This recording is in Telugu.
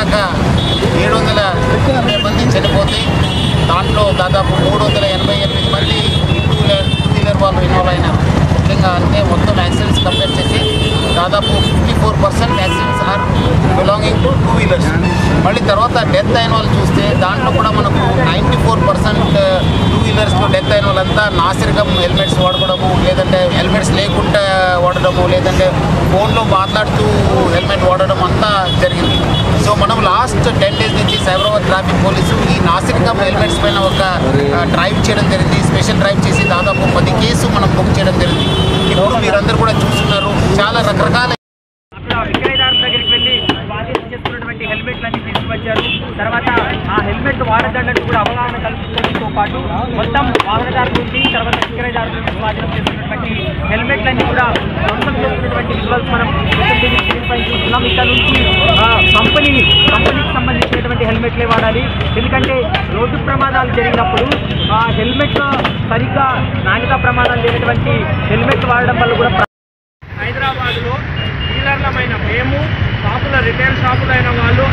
దాకా ఏడు వందల మంది చనిపోతే దాంట్లో దాదాపు మూడు వందల ఎనభై ఎనిమిది మంది టూ వీలర్ టూ వీలర్ వాళ్ళు ఇన్వాల్వ్ అయినారు ముఖ్యంగా అంటే మొత్తం యాక్సిడెంట్స్ కంపేర్ చేసి దాదాపు fifty four percent accidents are belonging to two wheelers మళ్ళీ తర్వాత డెత్ అయిన వాళ్ళు చూస్తే దాంట్లో కూడా మనకు నైంటీ ఫోర్ పర్సెంట్ టూ వీలర్స్లో డెత్ అయిన వాళ్ళంతా నాసిరకం హెల్మెట్స్ వాడుకోవడము లేదంటే హెల్మెట్స్ లేకుండా వాడడము లేదంటే ఫోన్లో మాట్లాడుతూ హెల్మెట్ వాడడం అంతా జరిగింది సో మనం లాస్ట్ టెన్ డేస్ నుంచి సైబరాబాద్ ట్రాఫిక్ పోలీసు ఈ నాసిరకం హెల్మెట్స్ పైన ఒక డ్రైవ్ చేయడం జరిగింది స్పెషల్ డ్రైవ్ చేసి దాదాపు పది కేసు మనం బుక్ చేయడం జరిగింది ఇప్పుడు మీరందరూ కూడా చూస్తున్నారు చాలా రకరకాల అక్కడ విక్రయదారుల దగ్గరికి వెళ్ళి వాళ్ళు చేసుకున్నటువంటి హెల్మెట్లన్నీ తీసుకువచ్చారు తర్వాత ఆ హెల్మెట్ వాడదాన్ని కూడా అవగాహన కల్పించడంతో పాటు మొత్తం వాహనదారు నుండి తర్వాత విక్రయదారుల నుండి స్వాధీనం చేసుకున్నటువంటి హెల్మెట్లన్నీ కూడా సొంతం చేసుకున్నటువంటి విజువల్స్ మనం సోషల్ మీడియా స్క్రీన్ పై చూస్తున్నాం ఇక్కడ నుంచి ఆ, కంపెనీని కంపెనీకి సంబంధించినటువంటి హెల్మెట్లే వాడాలి ఎందుకంటే రోడ్డు ప్రమాదాలు జరిగినప్పుడు ఆ హెల్మెట్ సరిగ్గా నాణ్యత ప్రమాదాలు లేనటువంటి హెల్మెట్ వాడడం వల్ల కూడా హైదరాబాద్లో డీలర్లమైన మేము షాపుల రిటైల్ షాపులైన వాళ్ళు